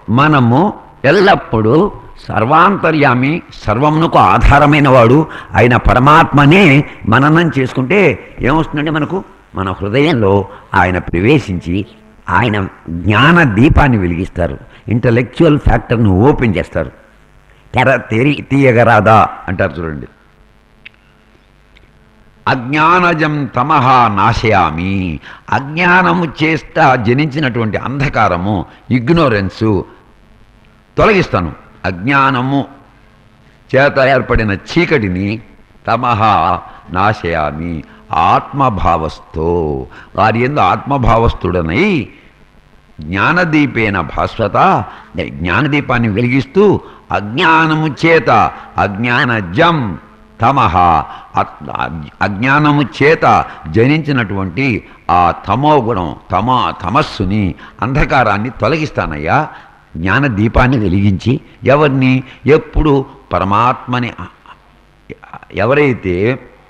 మనము ఎల్లప్పుడూ సర్వాంతర్యామి సర్వమునకు ఆధారమైన వాడు ఆయన పరమాత్మనే మననం చేసుకుంటే ఏమొస్తుందంటే మనకు మన హృదయంలో ఆయన ప్రవేశించి ఆయన జ్ఞాన దీపాన్ని వెలిగిస్తారు ఇంటలెక్చువల్ ఫ్యాక్టర్ను ఓపెన్ చేస్తారు తెర తెరి తీయగరాదా అంటారు చూడండి అజ్ఞానజం తమహ నాశయామి అజ్ఞానము చేత జనించినటువంటి అంధకారము ఇగ్నోరెన్సు తొలగిస్తాను అజ్ఞానము చేత ఏర్పడిన చీకటిని తమహ నాశయామి ఆత్మభావస్థో వారి ఎందు ఆత్మభావస్థుడనై జ్ఞానదీపేన భాస్వత జ్ఞానదీపాన్ని వెలిగిస్తూ అజ్ఞానము చేత అజ్ఞానజం తమహ అజ్ఞానము చేత జనించినటువంటి ఆ తమో గుణం తమ తమస్సుని అంధకారాన్ని తొలగిస్తానయ్యా జ్ఞాన దీపాన్ని వెలిగించి ఎవరిని ఎప్పుడు పరమాత్మని ఎవరైతే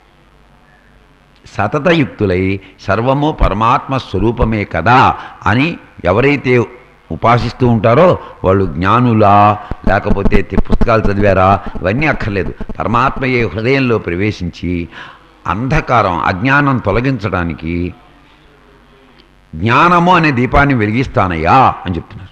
సతతయుక్తులై సర్వము పరమాత్మ స్వరూపమే కదా అని ఎవరైతే ఉపాసిస్తూ ఉంటారో వాళ్ళు జ్ఞానులా లేకపోతే తి- పుస్తకాలు చదివారా ఇవన్నీ అక్కర్లేదు పరమాత్మయే హృదయంలో ప్రవేశించి అంధకారం అజ్ఞానం తొలగించడానికి జ్ఞానము అనే దీపాన్ని వెలిగిస్తానయ్యా అని చెప్తున్నారు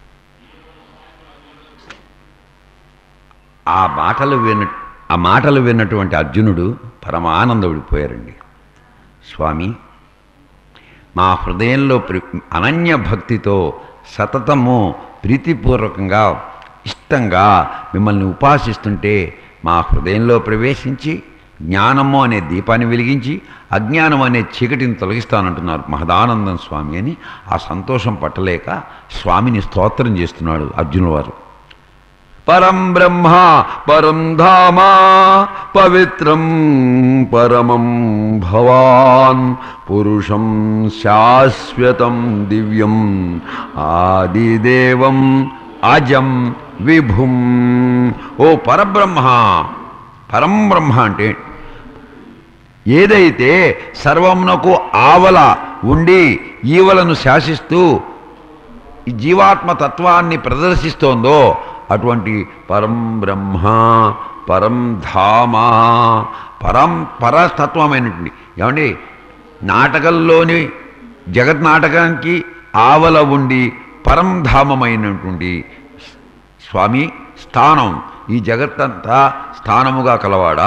ఆ మాటలు విన ఆ మాటలు విన్నటువంటి అర్జునుడు పరమానందపడిపోయారండి స్వామి మా హృదయంలో ప్రి- అనన్య భక్తితో సతతము ప్రీతిపూర్వకంగా ఇష్టంగా మిమ్మల్ని ఉపాసిస్తుంటే మా హృదయంలో ప్రవేశించి జ్ఞానము అనే దీపాన్ని వెలిగించి అజ్ఞానం అనే చీకటిని తొలగిస్తానంటున్నారు మహదానందం స్వామి అని ఆ సంతోషం పట్టలేక స్వామిని స్తోత్రం చేస్తున్నాడు అర్జునుల వారు పరం బ్రహ్మ పరం ధామ పవిత్రం పరమం భవాన్ పురుషం శాశ్వతం దివ్యం ఆదిదేవం అజం విభుం ఓ పరబ్రహ్మ పరం బ్రహ్మ అంటే ఏదైతే సర్వమునకు ఆవల ఉండి ఈవలను శాసిస్తూ ఈ జీవాత్మ తత్వాన్ని ప్రదర్శిస్తోందో అటువంటి పరం బ్రహ్మ పరం ధామ పరం పరతత్వమైనటువంటి ఏమండి నాటకంలోని జగత్ నాటకానికి ఆవల ఉండి పరం ధామమైనటువంటి స్వామి స్థానం ఈ జగత్తంతా స్థానముగా కలవాడా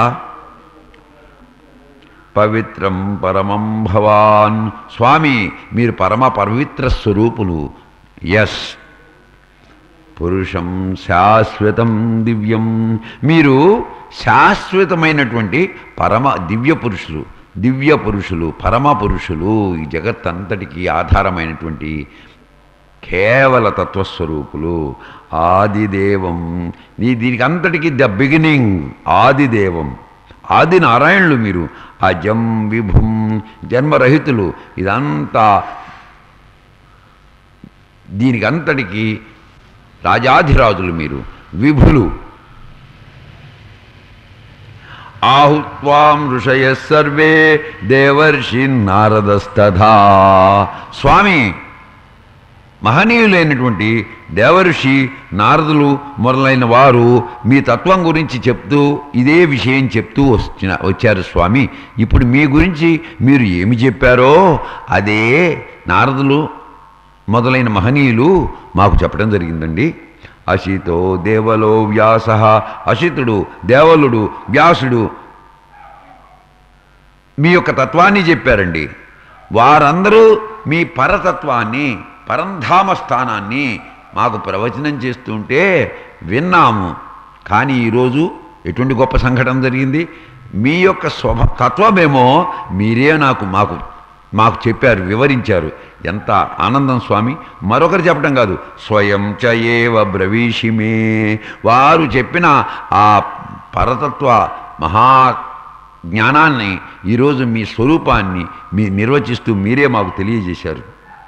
పవిత్రం పరమం భవాన్ స్వామి మీరు పరమ పవిత్ర స్వరూపులు ఎస్ పురుషం శాశ్వతం దివ్యం మీరు శాశ్వతమైనటువంటి పరమ దివ్య పురుషులు దివ్య పురుషులు పరమ పురుషులు ఈ జగత్తంతటికి ఆధారమైనటువంటి కేవల తత్వస్వరూపులు ఆదిదేవం నీ దీనికి అంతటికి ద బిగినింగ్ ఆదిదేవం ఆది నారాయణులు మీరు అజం విభుం జన్మరహితులు ఇదంతా దీనికి అంతటికి రాజాధిరాజులు మీరు విభులు ఆహుత్వాం ఋషయ సర్వే దేవర్షి నారదస్తథా స్వామి మహనీయులైనటువంటి దేవర్షి నారదులు మొదలైన వారు మీ తత్వం గురించి చెప్తూ ఇదే విషయం చెప్తూ వచ్చిన వచ్చారు స్వామి ఇప్పుడు మీ గురించి మీరు ఏమి చెప్పారో అదే నారదులు మొదలైన మహనీయులు మాకు చెప్పడం జరిగిందండి అశితో దేవలో వ్యాస అశితుడు దేవలుడు వ్యాసుడు మీ యొక్క తత్వాన్ని చెప్పారండి వారందరూ మీ పరతత్వాన్ని పరంధామ స్థానాన్ని మాకు ప్రవచనం చేస్తుంటే విన్నాము కానీ ఈరోజు ఎటువంటి గొప్ప సంఘటన జరిగింది మీ యొక్క స్వభ తత్వమేమో మీరే నాకు మాకు మాకు చెప్పారు వివరించారు ఎంత ఆనందం స్వామి మరొకరు చెప్పడం కాదు స్వయం చ ఏవ బ్రవీషిమే వారు చెప్పిన ఆ పరతత్వ మహా జ్ఞానాన్ని ఈరోజు మీ స్వరూపాన్ని మీ నిర్వచిస్తూ మీరే మాకు తెలియజేశారు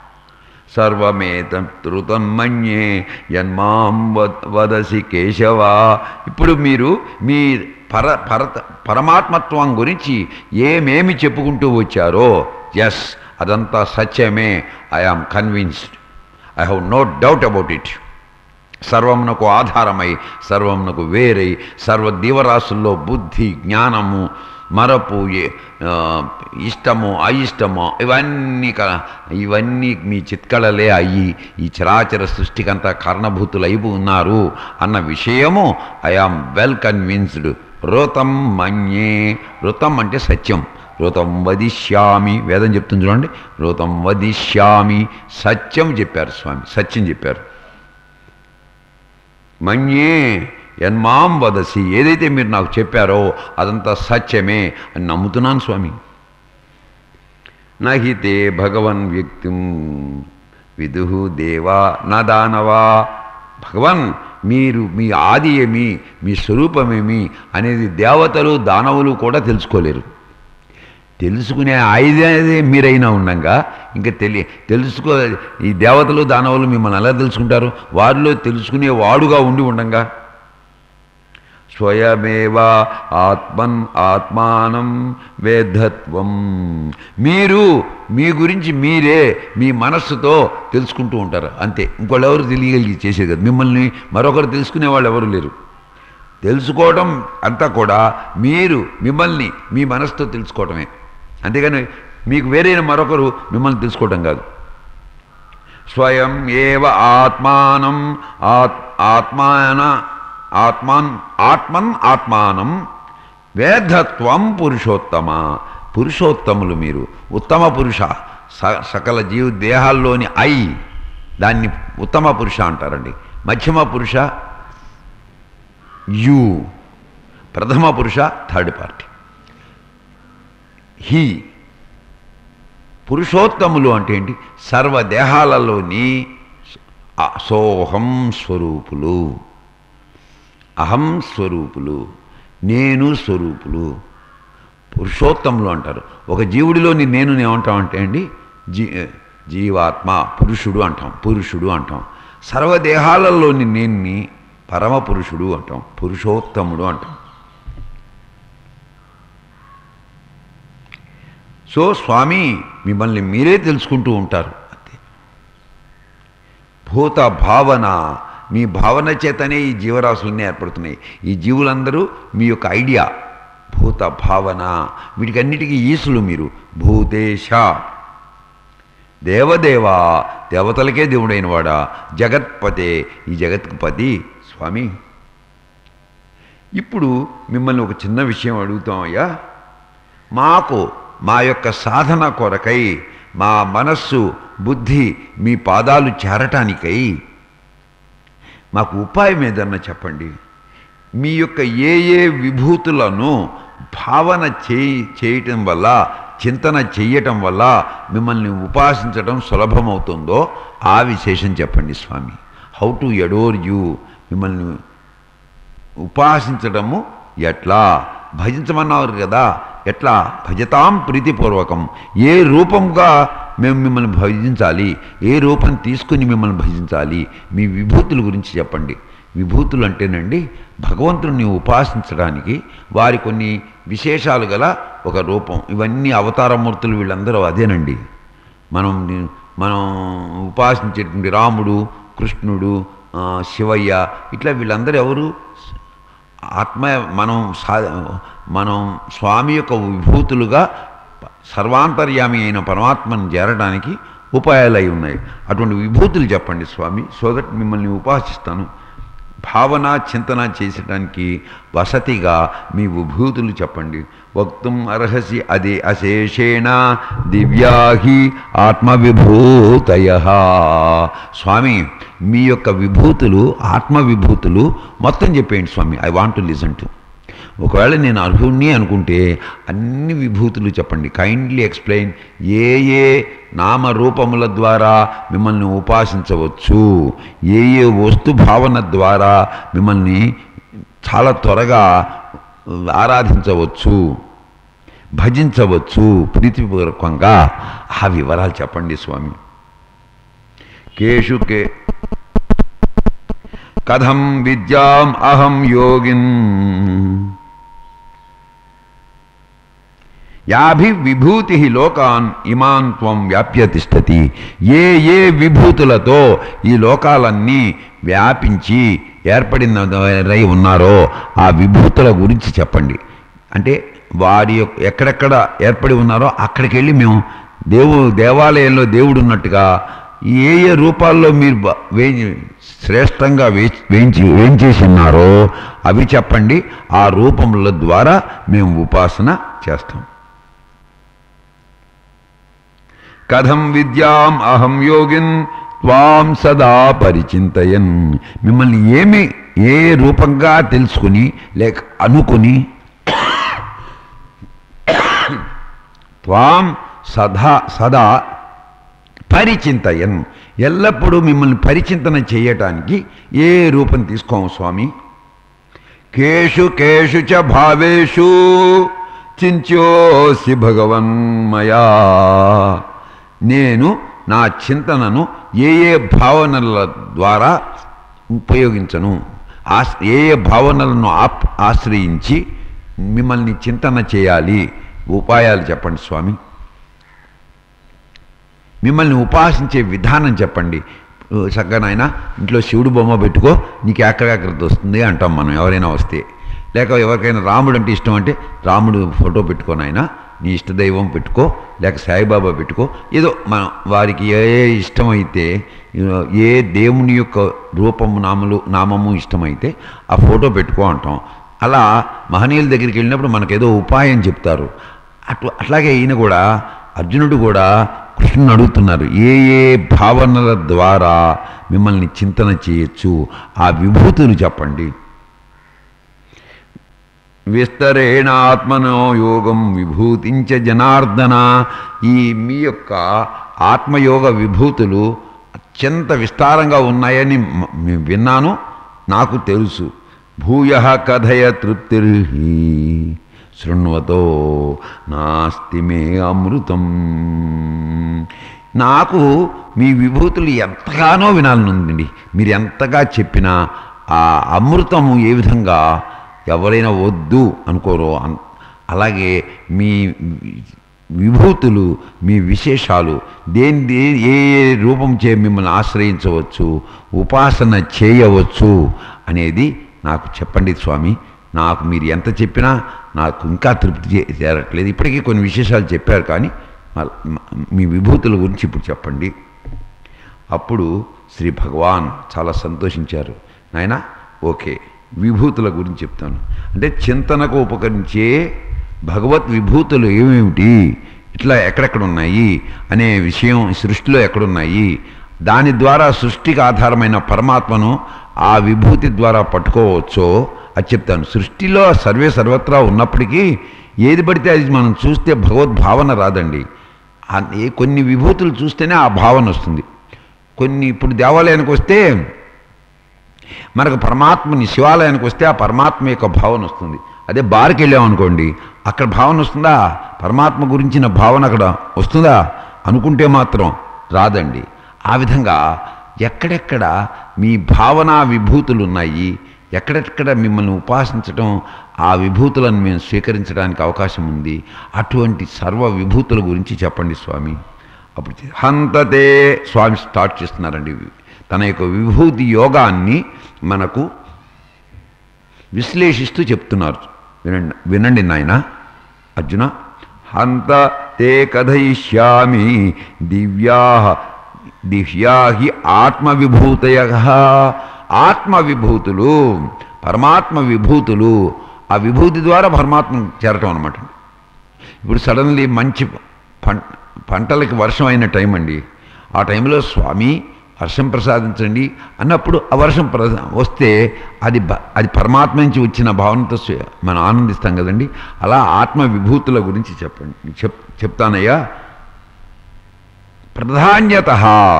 సర్వమేతృతం మన్యే యన్మాం వద్- వదసి కేశవ ఇప్పుడు మీరు మీ పర పరత పరమాత్మత్వం గురించి ఏమేమి చెప్పుకుంటూ వచ్చారో ఎస్ అదంతా సత్యమే I am convinced I have no doubt about it సర్వమునకు ఆధారమై సర్వమునకు వేరై సర్వ దీవరాశుల్లో బుద్ధి జ్ఞానము మరపు ఏ- ఆ, ఇష్టము అయిష్టము ఇవన్నీ క ఇవన్నీ మీ చిత్కళలే అయ్యి ఈ చరాచర సృష్టికంతా కారణభూతులైపు ఉన్నారు అన్న విషయము ఐఆమ్ వెల్ కన్విన్స్డ్ రుతం మన్యే రుతం అంటే సత్యం రుతం వదిష్యామి వేదం చెప్తుంది చూడండి రుతం వదిష్యామి సత్యం చెప్పారు స్వామి సత్యం చెప్పారు మన్యే యన్మాం వదసి ఏదైతే మీరు నాకు చెప్పారో అదంతా సత్యమే అని నమ్ముతున్నాను స్వామి నహితే భగవన్ వ్యక్తిం విదుహు దేవా నా దానవా భగవన్ మీరు మీ ఆది ఏమి మీ స్వరూపమేమి అనేది దేవతలు దానవులు కూడా తెలుసుకోలేరు తెలుసుకునే ఆయుధే మీరైనా ఉండంగా ఇంకా తెలియ తెలుసుకో ఈ దేవతలు దానవులు మిమ్మల్ని ఎలా తెలుసుకుంటారు వారిలో తెలుసుకునే వాడుగా ఉండి ఉండంగా స్వయమేవ ఆత్మన్ ఆత్మానం వేదత్వం మీరు మీ గురించి మీరే మీ మనస్సుతో తెలుసుకుంటూ ఉంటారు అంతే ఇంకోళ్ళు ఎవరు తెలియగలిగి చేసేది కాదు మిమ్మల్ని మరొకరు తెలుసుకునే వాళ్ళు ఎవరు లేరు తెలుసుకోవడం అంతా కూడా మీరు మిమ్మల్ని మీ మనసుతో తెలుసుకోవటమే అంతేగాని మీకు వేరైన మరొకరు మిమ్మల్ని తెలుసుకోవటం కాదు స్వయం ఏవ ఆత్మానం ఆత్ ఆత్మాన ఆత్మాన్ ఆత్మన్ ఆత్మానం వేదత్వం పురుషోత్తమ పురుషోత్తములు మీరు ఉత్తమ పురుష స సకల జీవ దేహాల్లోని ఐ దాన్ని ఉత్తమ పురుష అంటారండి మధ్యమ పురుష యు ప్రథమ పురుష థర్డ్ పార్టీ హీ పురుషోత్తములు అంటే ఏంటి సర్వదేహాలలోని ఆ సోహం స్వరూపులు అహం స్వరూపులు నేను స్వరూపులు పురుషోత్తములు అంటారు ఒక జీవుడిలోని నేను ఏమంటామంటే అండి జీ జీవాత్మ పురుషుడు అంటాం పురుషుడు అంటాం సర్వదేహాలలోని నేన్ని పరమ పురుషుడు అంటాం పురుషోత్తముడు అంటాం సో స్వామి మిమ్మల్ని మీరే తెలుసుకుంటూ ఉంటారు అంతే భూత భావన మీ భావన చేతనే ఈ జీవరాశులన్నీ ఏర్పడుతున్నాయి ఈ జీవులందరూ మీ యొక్క ఐడియా భూత భావన వీటికన్నిటికీ ఈసులు మీరు భూతేశ దేవదేవా దేవతలకే దేవుడైన వాడా జగత్పతే ఈ జగత్కు పతి స్వామి ఇప్పుడు మిమ్మల్ని ఒక చిన్న విషయం అడుగుతాం అయ్యా మాకు మా యొక్క సాధన కొరకై మా మనస్సు బుద్ధి మీ పాదాలు చేరటానికై మాకు ఉపాయం ఏదన్నా చెప్పండి మీ యొక్క ఏ ఏ విభూతులను భావన చేయి చేయటం వల్ల చింతన చెయ్యటం వల్ల మిమ్మల్ని ఉపాసించడం సులభమవుతుందో ఆ విశేషం చెప్పండి స్వామి హౌ టు ఎడోర్ యూ మిమ్మల్ని ఉపాసించడము ఎట్లా భజించమన్నారు కదా ఎట్లా భజతాం ప్రీతిపూర్వకం ఏ రూపంగా మేము మిమ్మల్ని భజించాలి ఏ రూపం తీసుకుని మిమ్మల్ని భజించాలి మీ విభూతుల గురించి చెప్పండి విభూతులు అంటేనండి భగవంతుడిని ఉపాసించడానికి వారి కొన్ని విశేషాలు గల ఒక రూపం ఇవన్నీ అవతారమూర్తులు వీళ్ళందరూ అదేనండి మనం మనం ఉపాసించేటువంటి రాముడు కృష్ణుడు ఆ, శివయ్య ఇట్లా వీళ్ళందరూ ఎవరు ఆత్మ మనం సా మనం స్వామి యొక్క విభూతులుగా సర్వాంతర్యామి అయిన పరమాత్మను చేరడానికి ఉపాయాలు అయి ఉన్నాయి అటువంటి విభూతులు చెప్పండి స్వామి సో దట్ మిమ్మల్ని ఉపాసిస్తాను భావన చింతన చేసడానికి వసతిగా మీ విభూతులు చెప్పండి వక్తుం అర్హసి అదే అశేషేణ దివ్యాహి ఆత్మవిభూతయ స్వామి మీ యొక్క విభూతులు ఆత్మ విభూతులు మొత్తం చెప్పేయండి స్వామి I want to listen to ఒకవేళ నేను అర్హుణ్ణి అనుకుంటే అన్ని విభూతులు చెప్పండి కైండ్లీ ఎక్స్ప్లెయిన్ ఏ ఏ నామరూపముల ద్వారా మిమ్మల్ని ఉపాసించవచ్చు ఏ ఏ వస్తు భావన ద్వారా మిమ్మల్ని చాలా త్వరగా ఆరాధించవచ్చు భజించవచ్చు ప్రీతిపూర్వకంగా ఆ వివరాలు చెప్పండి స్వామి కేషు కే కథం విద్యాం అహం యోగిన్ యాభి విభూతి లోకాన్ ఇమాన్ త్వం వ్యాప్య తిష్టతి ఏ ఏ విభూతులతో ఈ లోకాలన్నీ వ్యాపించి ఏర్పడిన రై ఉన్నారో ఆ విభూతుల గురించి చెప్పండి అంటే వారి యొక్క ఎక్కడెక్కడ ఏర్పడి ఉన్నారో అక్కడికి వెళ్ళి మేము దేవు దేవాలయంలో దేవుడు ఉన్నట్టుగా ఏ ఏ రూపాల్లో మీరు బ- వేయి శ్రేష్టంగా వే- వేయించి వేయించేసి ఉన్నారో అవి చెప్పండి ఆ రూపముల ద్వారా మేము ఉపాసన చేస్తాం కథం విద్యాం అహం యోగిన్ త్వాం సదా పరిచింతయన్ మిమ్మల్ని ఏమి ఏ రూపంగా తెలుసుకుని లేక అనుకుని త్వాం సదా సదా పరిచింతయన్ ఎల్లప్పుడూ మిమ్మల్ని పరిచింతన చేయటానికి ఏ రూపం తీసుకోము స్వామి కేషు కేషు చ భావేషు చింత్యోసి భగవన్మయా నేను నా చింతనను ఏ ఏ భావనల ద్వారా ఉపయోగించను ఆస్ ఏ ఏ భావనలను ఆప్ ఆశ్రయించి మిమ్మల్ని చింతన చేయాలి ఉపాయాలు చెప్పండి స్వామి మిమ్మల్ని ఉపాసించే విధానం చెప్పండి చక్కగా నాయన ఇంట్లో శివుడు బొమ్మ పెట్టుకో నీకు ఎక్కడెక్కడికి వస్తుంది అంటాం మనం ఎవరైనా వస్తే లేక ఎవరికైనా రాముడు అంటే ఇష్టం అంటే రాముడు ఫోటో పెట్టుకో నాయన నీ ఇష్టదైవం పెట్టుకో లేక సాయిబాబా పెట్టుకో ఏదో మనం వారికి ఏ ఏ ఇష్టమైతే ఏ దేవుని యొక్క రూపము నామలు నామము ఇష్టమైతే ఆ ఫోటో పెట్టుకో అంటాం అలా మహనీయుల దగ్గరికి వెళ్ళినప్పుడు మనకేదో ఉపాయం చెప్తారు అటు అట్లాగే ఈయన కూడా అర్జునుడు కూడా కృష్ణుని అడుగుతున్నారు ఏ ఏ భావనల ద్వారా మిమ్మల్ని చింతన చేయొచ్చు ఆ విభూతులు చెప్పండి విస్తరేణ ఆత్మనో యోగం విభూతించ జనార్దన ఈ మీ యొక్క ఆత్మయోగ విభూతులు అత్యంత విస్తారంగా ఉన్నాయని మ- మే- విన్నాను నాకు తెలుసు భూయ కథయ తృప్తిర్హి శృణ్వతో నాస్తి మే అమృతం నాకు మీ విభూతులు ఎంతగానో వినాలనుందండి మీరు ఎంతగా చెప్పినా ఆ అమృతము ఏ విధంగా ఎవరైనా వద్దు అనుకోరో అన్- అలాగే మీ విభూతులు మీ విశేషాలు దేని దే- ఏ ఏ రూపం చే మిమ్మల్ని ఆశ్రయించవచ్చు ఉపాసన చేయవచ్చు అనేది నాకు చెప్పండి స్వామి నాకు మీరు ఎంత చెప్పినా నాకు ఇంకా తృప్తి చే- చేరట్లేదు ఇప్పటికీ కొన్ని విశేషాలు చెప్పారు కానీ మళ్ళ- మ- మీ విభూతుల గురించి ఇప్పుడు చెప్పండి అప్పుడు శ్రీ భగవాన్ చాలా సంతోషించారు నాయన ఓకే విభూతుల గురించి చెప్తాను అంటే చింతనకు ఉపకరించే భగవత్ విభూతులు ఏమేమిటి ఇట్లా ఎక్కడెక్కడ ఉన్నాయి అనే విషయం ఈ సృష్టిలో ఎక్కడున్నాయి దాని ద్వారా సృష్టికి ఆధారమైన పరమాత్మను ఆ విభూతి ద్వారా పట్టుకోవచ్చో అది చెప్తాను సృష్టిలో సర్వే సర్వత్రా ఉన్నప్పటికీ ఏది పడితే అది మనం చూస్తే భగవద్భావన రాదండి ఆ ఏ కొన్ని విభూతులు చూస్తేనే ఆ భావన వస్తుంది కొన్ని ఇప్పుడు దేవాలయానికి వస్తే మనకు పరమాత్మని శివాలయానికి వస్తే ఆ పరమాత్మ యొక్క భావన వస్తుంది అదే బార్కి వెళ్ళామనుకోండి అక్కడ భావన వస్తుందా పరమాత్మ గురించిన భావన అక్కడ వస్తుందా అనుకుంటే మాత్రం రాదండి ఆ విధంగా ఎక్కడెక్కడ మీ భావన విభూతులు ఉన్నాయి ఎక్కడెక్కడ మిమ్మల్ని ఉపాసించడం ఆ విభూతులను మేము స్వీకరించడానికి అవకాశం ఉంది అటువంటి సర్వ విభూతుల గురించి చెప్పండి స్వామి అప్పుడు చె- హంతతే స్వామి స్టార్ట్ చేస్తున్నారండి తన యొక్క విభూతి యోగాన్ని మనకు విశ్లేషిస్తూ చెప్తున్నారు వినండి వినండి నాయన అర్జున హంత తే కథయిష్యామి దివ్యా దివ్యా హి ఆత్మవిభూతయ ఆత్మవిభూతులు పరమాత్మ విభూతులు ఆ విభూతి ద్వారా పరమాత్మ చేరటం అనమాట ఇప్పుడు సడన్లీ మంచి పం పంటలకి వర్షం అయిన టైం అండి ఆ టైంలో స్వామి వర్షం ప్రసాదించండి అన్నప్పుడు ఆ వర్షం ప్రస వస్తే అది బ- అది పరమాత్మ నుంచి వచ్చిన భావనతో స్వ- మనం ఆనందిస్తాం కదండి అలా ఆత్మ విభూతుల గురించి చెప్పండి చెప్ చెప్తానయ్యా ప్రధాన్యత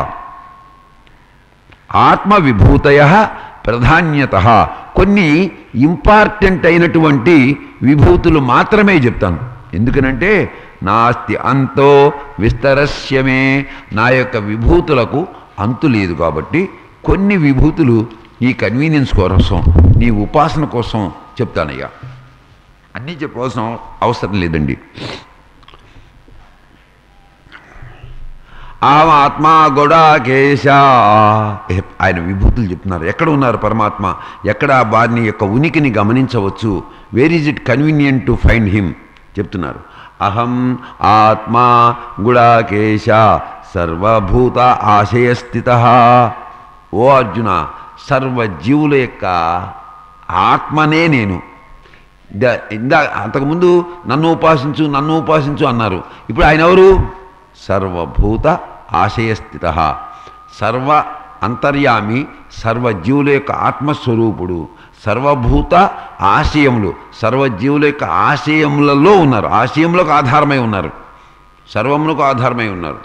ఆత్మ విభూతయ ప్రధాన్యత కొన్ని ఇంపార్టెంట్ అయినటువంటి విభూతులు మాత్రమే చెప్తాను ఎందుకనంటే నాస్తి అంతో విస్తరస్యమే నా యొక్క విభూతులకు అంతు లేదు కాబట్టి కొన్ని విభూతులు నీ కన్వీనియన్స్ కోసం నీ ఉపాసన కోసం చెప్తానయ్యా అన్నీ చెప్పవలసిన అవసరం లేదండి అహం ఆత్మా గొడాకేశ ఆయన విభూతులు చెప్తున్నారు ఎక్కడ ఉన్నారు పరమాత్మ ఎక్కడ వారిని యొక్క ఉనికిని గమనించవచ్చు where is it convenient to find him చెప్తున్నారు అహం ఆత్మా గుడాకేశ సర్వభూత ఆశయస్థిత ఓ అర్జున సర్వజీవుల యొక్క ఆత్మనే నేను ద- ఇందా అంతకుముందు నన్ను ఉపాసించు నన్ను ఉపాసించు అన్నారు ఇప్పుడు ఆయన ఎవరు సర్వభూత ఆశయస్థిత సర్వ అంతర్యామి సర్వజీవుల యొక్క ఆత్మస్వరూపుడు సర్వభూత ఆశయములు సర్వజీవుల యొక్క ఆశయములలో ఉన్నారు ఆశయములకు ఆధారమై ఉన్నారు సర్వములకు ఆధారమై ఉన్నారు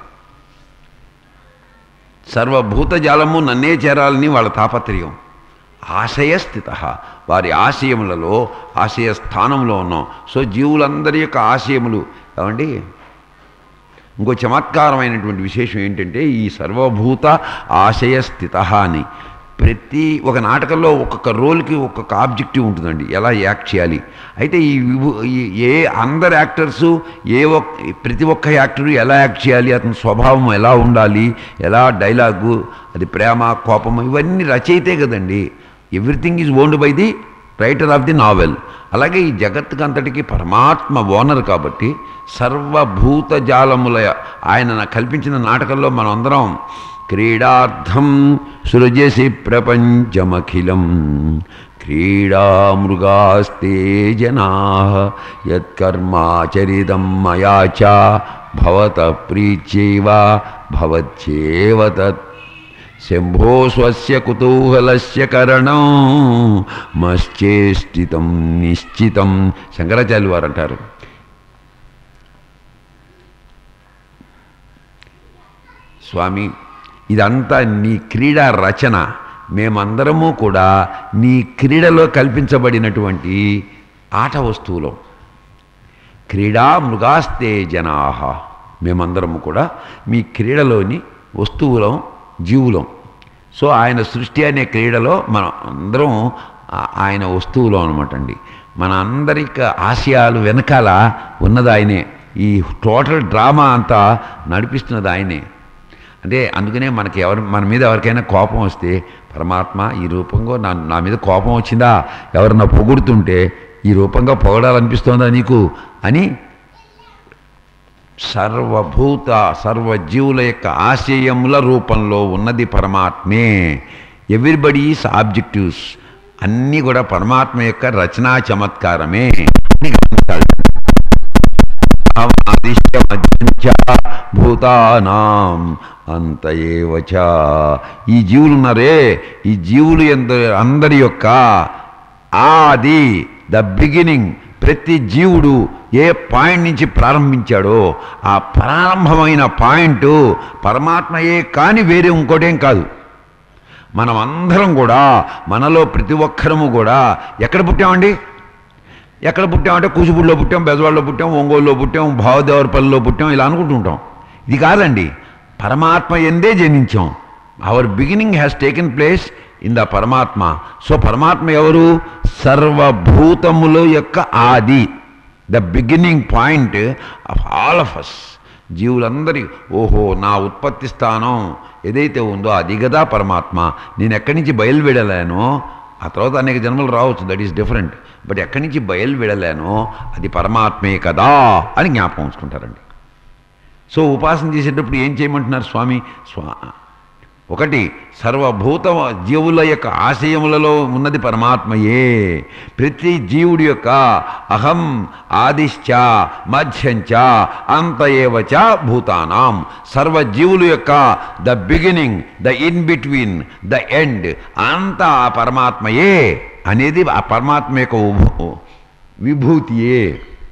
సర్వభూత జాలము నన్నే చేరాలని వాళ్ళ తాపత్రయం ఆశయస్థిత వారి ఆశయములలో ఆశయ స్థానంలో ఉన్నాం సో జీవులందరి యొక్క ఆశయములు ఏమండి ఇంకో చమత్కారమైనటువంటి విశేషం ఏంటంటే ఈ సర్వభూత ఆశయస్థిత అని ప్రతి ఒక నాటకంలో ఒక్కొక్క రోల్కి ఒక్కొక్క ఆబ్జెక్టివ్ ఉంటుందండి ఎలా యాక్ట్ చేయాలి అయితే ఈ విభు ఈ- ఏ అందరు యాక్టర్సు ఏ ఒక్క ప్రతి ఒక్క యాక్టరు ఎలా యాక్ట్ చేయాలి అతని స్వభావం ఎలా ఉండాలి ఎలా డైలాగు అది ప్రేమ కోపం ఇవన్నీ రచయితే కదండి everything is owned by the writer of the novel అలాగే ఈ జగత్తుకంతటికి పరమాత్మ ఓనర్ కాబట్టి సర్వభూత జాలముల ఆయన నాకు కల్పించిన నాటకంలో మనం అందరం క్రీడార్థం సృజసి ప్రపంచమఖిలం క్రీడామృగాస్తే జనా యత్కర్మాచరితం మయా చ భవత ప్రీత్యైవ భవత్యేవ తత్ శంభో స్వస్య కుతూహలస్య కరణం మశ్చేష్టితం నిశ్చితం శంకరాచార్యులు వారు అంటారు స్వామి ఇదంతా నీ క్రీడా రచన మేమందరము కూడా నీ క్రీడలో కల్పించబడినటువంటి ఆట వస్తువులం క్రీడా మృగాస్తే జనాహ మేమందరము కూడా మీ క్రీడలోని వస్తువులం జీవులం సో ఆయన సృష్టి అనే క్రీడలో మనం అందరం ఆ- ఆయన వస్తువులం అనమాట అండి మన అందరికి ఆశయాలు వెనకాల ఉన్నది ఆయనే ఈ టోటల్ డ్రామా అంతా నడిపిస్తున్నది ఆయనే అంటే అందుకనే మనకి ఎవరి మన మీద ఎవరికైనా కోపం వస్తే పరమాత్మ ఈ రూపంగా నా నా మీద కోపం వచ్చిందా ఎవరన్నా పొగుడుతుంటే ఈ రూపంగా పొగడాలనిపిస్తోందా నీకు అని సర్వభూత సర్వజీవుల యొక్క ఆశయముల రూపంలో ఉన్నది పరమాత్మే ఎవ్రీబడి ఈస్ ఆబ్జెక్టివ్స్ అన్నీ కూడా పరమాత్మ యొక్క రచనా చమత్కారమే అని గమనించాలి. ఆదిశ్య మధ్యంచ భూతానాం అంత ఏవచ ఈ జీవులు ఉన్నారే ఈ జీవులు ఎంద అందరి యొక్క ఆది ద బిగినింగ్ ప్రతి జీవుడు ఏ పాయింట్ నుంచి ప్రారంభించాడో ఆ ప్రారంభమైన పాయింట్ పరమాత్మయే కానీ వేరే ఇంకోటేం కాదు మనం అందరం కూడా మనలో ప్రతి ఒక్కరము కూడా ఎక్కడ పుట్టామండి ఎక్కడ పుట్టామంటే కూచిపూడిలో పుట్టాం బెజవాడలో పుట్టాం ఒంగోలులో పుట్టాం భావదేవరపల్లిలో పుట్టాం ఇలా అనుకుంటుంటాం ఇది కాదండి పరమాత్మ ఎందే జనించాం our beginning has taken place in the పరమాత్మ సో పరమాత్మ ఎవరు సర్వభూతముల యొక్క ఆది the beginning point of all of us జీవులందరి ఓహో నా ఉత్పత్తి స్థానం ఏదైతే ఉందో అది కదా పరమాత్మ నేను ఎక్కడి నుంచి బయలువెడలేనో ఆ తర్వాత అనేక జన్మలు రావచ్చు దట్ ఈస్ డిఫరెంట్ బట్ ఎక్కడి నుంచి బయలువెడలేనో అది పరమాత్మే కదా అని జ్ఞాపకం ఉంచుకుంటారండి సో ఉపాసన చేసేటప్పుడు ఏం చేయమంటున్నారు స్వామి స్వా ఒకటి సర్వభూత జీవుల యొక్క ఆశయములలో ఉన్నది పరమాత్మయే ప్రతి జీవుడి యొక్క అహం ఆదిశ్చ మధ్యంచ అంత ఏవచ భూతానాం సర్వజీవుల యొక్క the beginning the in between the end అంతా ఆ పరమాత్మయే అనేది ఆ పరమాత్మ యొక్క ఉభ- విభూతియే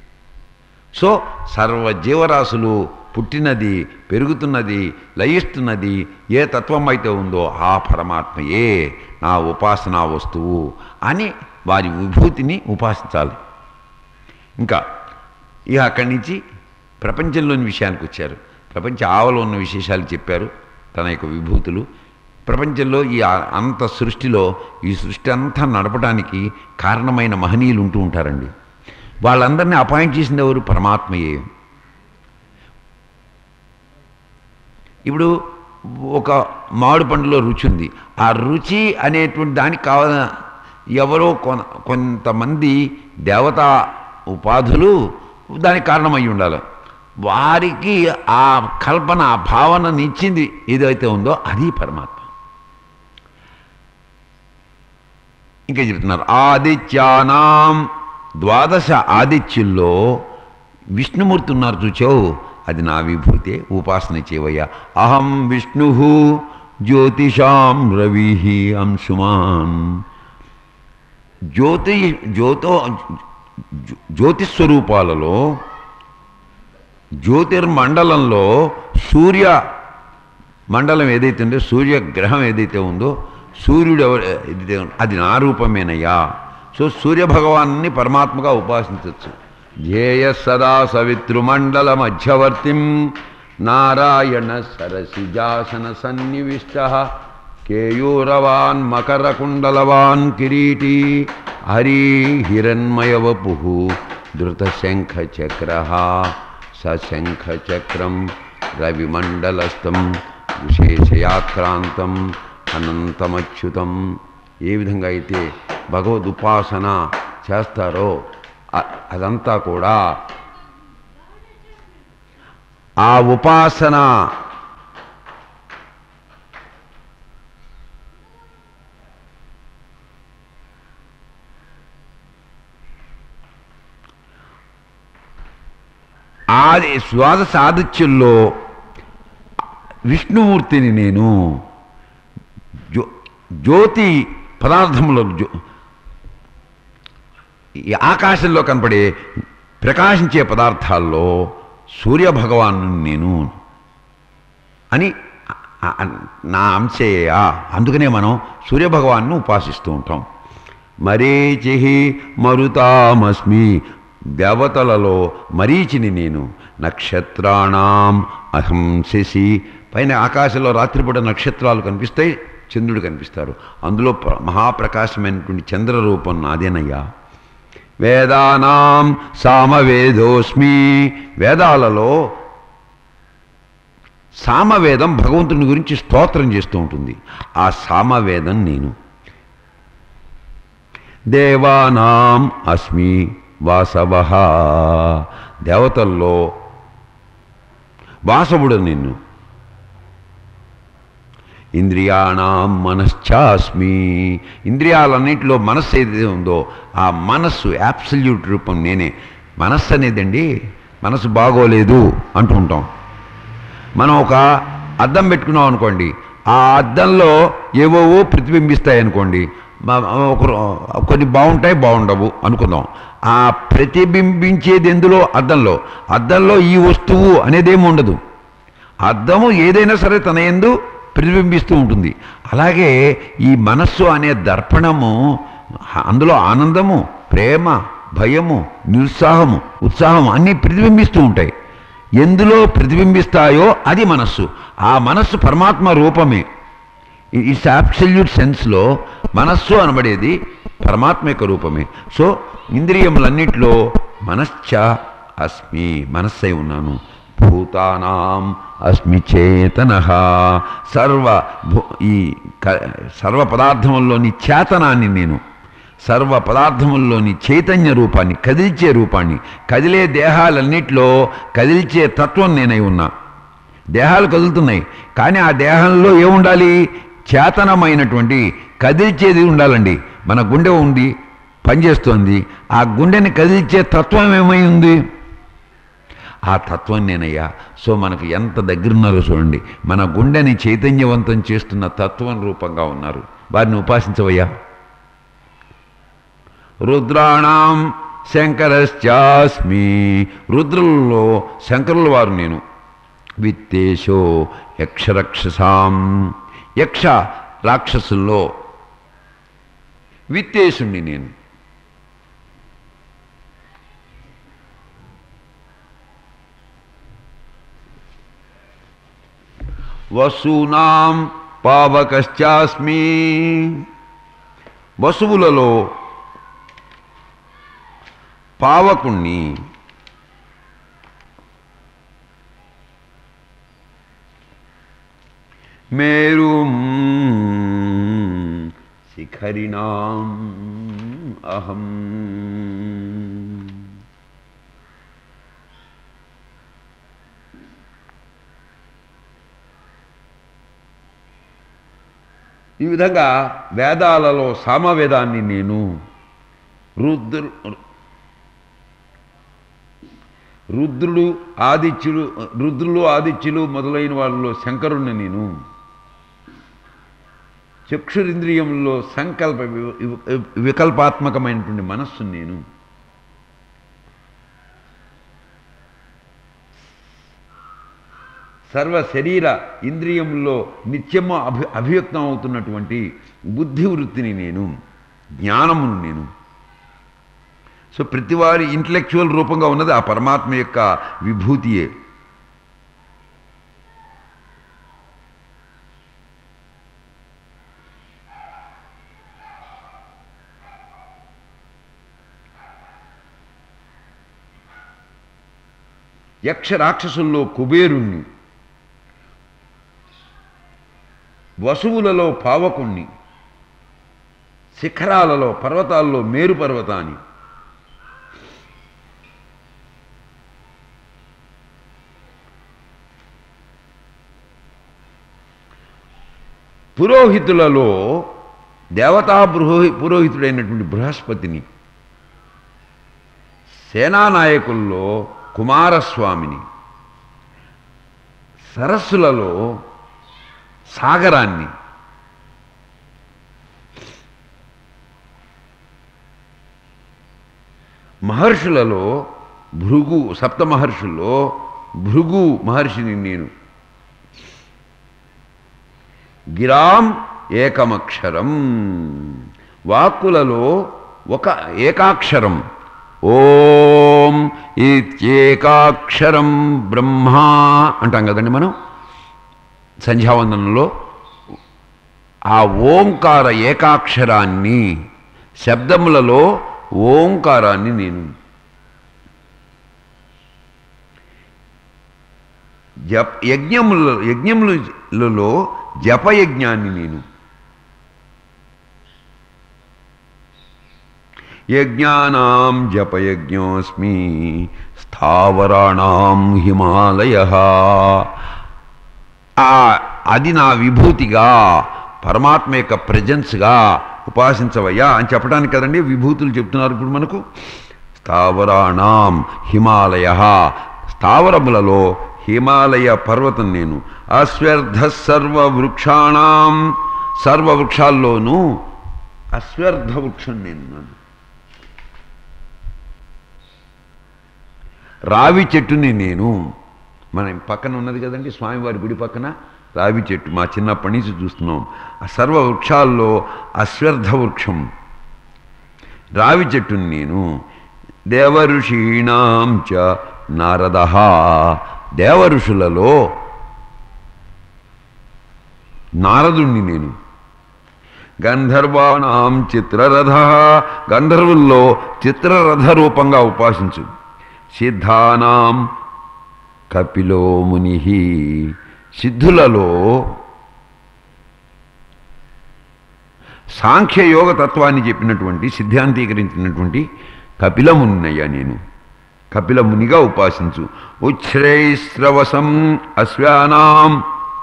సో సర్వ జీవరాశులు పుట్టినది పెరుగుతున్నది లయిస్తున్నది ఏ తత్వం అయితే ఉందో ఆ పరమాత్మయే నా ఉపాసనా వస్తువు అని వారి విభూతిని ఉపాసించాలి ఇంకా ఇక అక్కడి నుంచి ప్రపంచంలోని విషయానికి వచ్చారు ప్రపంచ ఆవలో ఉన్న విశేషాలు చెప్పారు తన యొక్క విభూతులు ప్రపంచంలో ఈ ఆ- అంత సృష్టిలో ఈ సృష్టి అంతా నడపడానికి కారణమైన మహనీయులు ఉంటూ ఉంటారండి వాళ్ళందరినీ అపాయింట్ చేసింది ఎవరు పరమాత్మయే ఇప్పుడు ఒక మామిడి పండులో రుచి ఉంది ఆ రుచి అనేటువంటి దానికి కావాల ఎవరో కొన కొంతమంది దేవతా ఉపాధులు దానికి కారణమై ఉండాలి వారికి ఆ కల్పన ఆ భావననిచ్చింది ఏదైతే ఉందో అది పరమాత్మ ఇంకా చెప్తున్నారు ఆదిత్యానాం ద్వాదశ ఆదిత్యుల్లో విష్ణుమూర్తి ఉన్నారు చూచావు అది నా విభూతే ఉపాసన చేయవయ్యా అహం విష్ణు జ్యోతిషాం రవి అంశుమాన్ జ్యోతి జ్యోతో జ్యోతిస్వరూపాలలో జ్యోతిర్మండలంలో సూర్య మండలం ఏదైతే ఉందో సూర్యగ్రహం ఏదైతే ఉందో సూర్యుడు ఎవరు ఏదైతే ఉందో, అది నా రూపమేనయ్యా సో సూర్య భగవాన్ని పరమాత్మగా ఉపాసించవచ్చు ధ్యేయ సదా సవితృమండల మధ్యవర్తిం నారాయణ సరసిజాసన సన్నివిష్ట కేయూరవాన్ మకరకుండలవాన్ కిరీటీ హరి హిరణ్మయవపు ధృతశంఖచక్ర సశంఖచక్రం రవిమండలస్థం విశేషయాక్రాంతం అనంతమచ్యుతం ఏ విధంగా అయితే భగవద్ ఉపాసన చేస్తారో అ- అదంతా కూడా ఆ ఉపాసన ఆది ద్వాదశ ఆదిత్యుల్లో విష్ణుమూర్తిని నేను జ్యో జ్యోతి పదార్థములో జ్యో ఈ ఆకాశంలో కనపడే ప్రకాశించే పదార్థాల్లో సూర్య భగవాను నేను అని ఆ- ఆ- నా అంశేయ అందుకనే మనం సూర్యభగవాన్ని ఉపాసిస్తూ ఉంటాం మరీచి మరుతామస్మి దేవతలలో మరీచిని నేను నక్షత్రాణం అహం శశి పైన ఆకాశంలో రాత్రిపూట నక్షత్రాలు కనిపిస్తాయి చంద్రుడు కనిపిస్తారు అందులో ప్ర- మహాప్రకాశమైనటువంటి చంద్ర రూపం నాదేనయ్యా వేదానాం సామవేదోస్మి వేదాలలో సామవేదం భగవంతుని గురించి స్తోత్రం చేస్తూ ఉంటుంది ఆ సామవేదం నేను దేవానాం అస్మి వాసవ దేవతల్లో వాసవుడు నిన్ను ఇంద్రియాణం మనశ్చాస్మి ఇంద్రియాలన్నింటిలో మనస్సు ఏదైతే ఉందో ఆ మనస్సు యాబ్సల్యూట్ రూపం నేనే మనస్సు అనేదండి మనసు బాగోలేదు అంటుంటాం మనం ఒక అద్దం పెట్టుకున్నాం అనుకోండి ఆ అద్దంలో ఏవోవో ప్రతిబింబిస్తాయి అనుకోండి మ- ఒక కొన్ని బాగుంటాయి బాగుండవు అనుకుందాం ఆ ప్రతిబింబించేది ఎందులో అద్దంలో అద్దంలో ఈ వస్తువు అనేదేమి ఉండదు అద్దము ఏదైనా సరే తన ఎందు ప్రతిబింబిస్తూ ఉంటుంది అలాగే ఈ మనస్సు అనే దర్పణము అందులో ఆనందము ప్రేమ భయము నిరుత్సాహము ఉత్సాహము అన్నీ ప్రతిబింబిస్తూ ఉంటాయి ఎందులో ప్రతిబింబిస్తాయో అది మనస్సు ఆ మనస్సు పరమాత్మ రూపమే ఇట్స్ అబ్సల్యూట్ సెన్స్లో మనస్సు అనబడేది పరమాత్మ యొక్క రూపమే సో ఇంద్రియములన్నిటిలో మనశ్చ అస్మి మనస్సై ఉన్నాను భూతానాం అస్మి చేతన సర్వ భూ- ఈ క- సర్వ పదార్థముల్లోని చేతనాన్ని నేను సర్వ పదార్థముల్లోని చైతన్య రూపాన్ని కదిల్చే రూపాన్ని కదిలే దేహాలన్నిటిలో కదిల్చే తత్వం నేనై ఉన్నా దేహాలు కదులుతున్నాయి కానీ ఆ దేహంలో ఏముండాలి చేతనమైనటువంటి కదిల్చేది ఉండాలండి మన గుండె ఉంది పనిచేస్తోంది ఆ గుండెని కదిల్చే తత్వం ఏమై ఉంది ఆ తత్వం నేనయ్యా సో మనకు ఎంత దగ్గరున్నారో చూడండి మన గుండెని చైతన్యవంతం చేస్తున్న తత్వం రూపంగా ఉన్నారు వారిని ఉపాసించవయ్యా రుద్రాణం శంకరశ్చాస్మి రుద్రుల్లో శంకరుల వారు నేను విత్తేశో యక్షరక్షసాం యక్ష రాక్షసుల్లో విత్తేశుణ్ణి నేను వసూనాం పావకశ్చాస్మి వసువులలో పావకుణ్ణి మేరుం శిఖరిణాం అహం ఈ విధంగా వేదాలలో సామవేదాన్ని నేను రుద్రు రుద్రుడు ఆదిత్యుడు రుద్రులు ఆదిత్యులు మొదలైన వాళ్ళలో శంకరుణ్ణి నేను చక్షురింద్రియంలో సంకల్ప వి- వి- వికల్పాత్మకమైనటువంటి మనస్సు నేను సర్వ శరీర ఇంద్రియంలో నిత్యము అభి అభివ్యక్తం అవుతున్నటువంటి బుద్ధి వృత్తిని నేను జ్ఞానమును నేను సో ప్రతివారి ఇంటలెక్చువల్ రూపంగా ఉన్నది ఆ పరమాత్మ యొక్క విభూతియే యక్ష రాక్షసుల్లో కుబేరుణ్ణి వసువులలో పావకుణ్ణి శిఖరాలలో పర్వతాల్లో మేరు పర్వతాన్ని పురోహితులలో దేవతా బృహో పురోహితుడైనటువంటి బృహస్పతిని సేనానాయకుల్లో కుమారస్వామిని సరస్సులలో సాగరాన్ని మహర్షులలో భృగు సప్త మహర్షుల్లో భృగు మహర్షిని నేను గిరాం ఏకమక్షరం వాక్కులలో ఒక ఏకాక్షరం ఓం ఇత్యేకాక్షరం బ్రహ్మ అంటాం కదండి మనం సంధ్యావందనంలో ఆ ఓంకార ఏకాక్షరాన్ని శబ్దములలో ఓంకారాన్ని నేను జప్ యజ్ఞముల యజ్ఞములలో జపయజ్ఞాన్ని నేను యజ్ఞానాం జపయజ్ఞోస్మి స్థావరాణం హిమాలయ అది నా విభూతిగా పరమాత్మ యొక్క ప్రజెన్స్గా ఉపాసించవయ్యా అని చెప్పడానికి కదండి విభూతులు చెప్తున్నారు ఇప్పుడు మనకు స్థావరాణం హిమాలయ స్థావరములలో హిమాలయ పర్వతం నేను అశ్వర్థ సర్వ వృక్షాణం సర్వ వృక్షాల్లోనూ అశ్వర్థ వృక్షం నేను నన్ను రావి చెట్టుని నేను మన పక్కన ఉన్నది కదండి స్వామివారి గుడి పక్కన రావి చెట్టు మా చిన్నప్పటి నుంచి చూస్తున్నాం ఆ సర్వ వృక్షాల్లో అశ్వర్థ వృక్షం రావి చెట్టుని నేను దేవఋషీణాం చ నారద దేవఋషులలో నారదుణ్ణి నేను గంధర్వాణం చిత్రరథ గంధర్వుల్లో చిత్రరథ రూపంగా ఉపాసించు సిద్ధానాం కపిలో ముని సిద్ధులలో సాంఖ్యయోగ తత్వాన్ని చెప్పినటువంటి సిద్ధాంతీకరించినటువంటి కపిలమునినయ్యా నేను కపిలమునిగా ఉపాసించు ఉచ్ఛ్రైశ్రవసం అశ్వానాం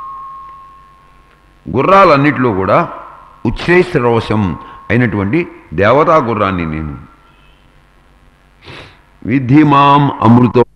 గుర్రాలన్నిటిలో కూడా ఉచ్ఛ్రైశ్రవసం అయినటువంటి దేవతా గుర్రాన్ని నేను విద్ధి మాం అమృతో